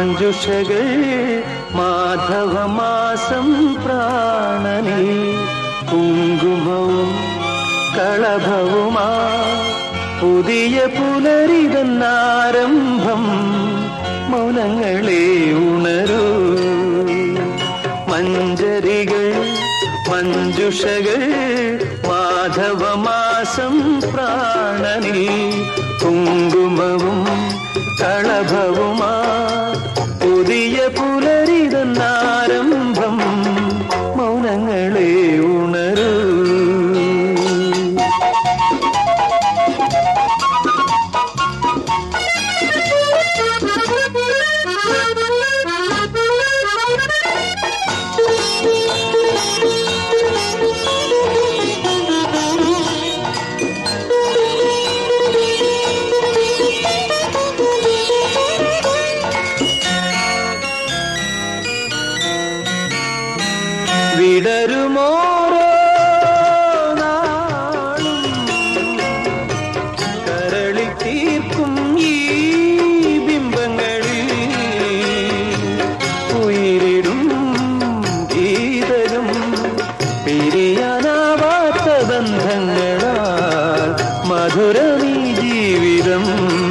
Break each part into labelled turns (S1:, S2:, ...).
S1: മഞ്ജുഷകൾ മാധവമാസം പ്രാണനീ കുങ്കുമവും കളഭവുമാ പുതിയ പുലരിതന്നാരംഭം മൗനങ്ങളെ ഉണരൂ മഞ്ചരികൾ മഞ്ജുഷകൾ മാധവമാസം പ്രാണനിൽ കുങ്കുമവും കളഭവുമാ പുതിയ പുലരിതന്നാരംഭം മൗനങ്ങളെ ഉണരൂ വിടരുമോരോ നാളും കരളി തീർക്കും ഈ ബിംബങ്ങളിൽ ഉയരിടും ഗീതരും പിരിയാനാവാത്ത ബന്ധങ്ങളാൽ മധുരമീ ജീവിതം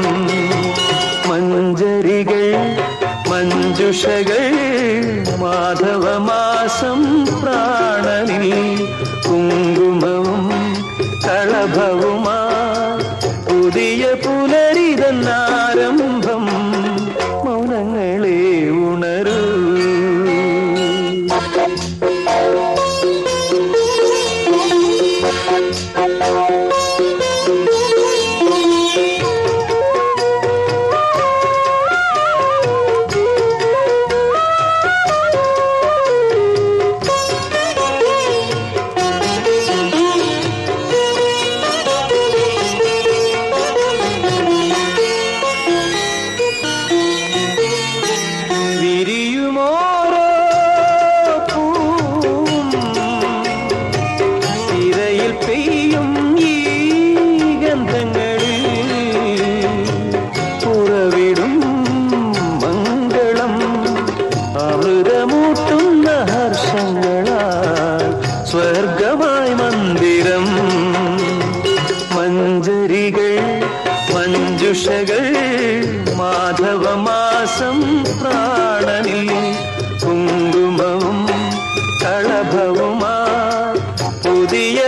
S1: മഞ്ചരികൾ മഞ്ജുഷകൾ മാധവമാസം പ്രാണനിൽ കുങ്കുമവും കളഭവുമാ പുതിയ പുലരിതന്നാരംഭം മൗനങ്ങളെ ഉണരൂ വിരിയുമോരോ പൂവും തിരയിൽ പെയ്യും ഈ ഗന്ധങ്ങളിൽ ഉറവിടും മംഗളം അമൃതമൂട്ടുന്ന ഹർഷങ്ങളാൽ സ്വർഗമായി മന്ദിരം മഞ്ചരികൾ മഞ്ജുഷകൾ മാധവമാസം പ്രാണനിൽ കുങ്കുമവും കളഭവുമാ പുതിയ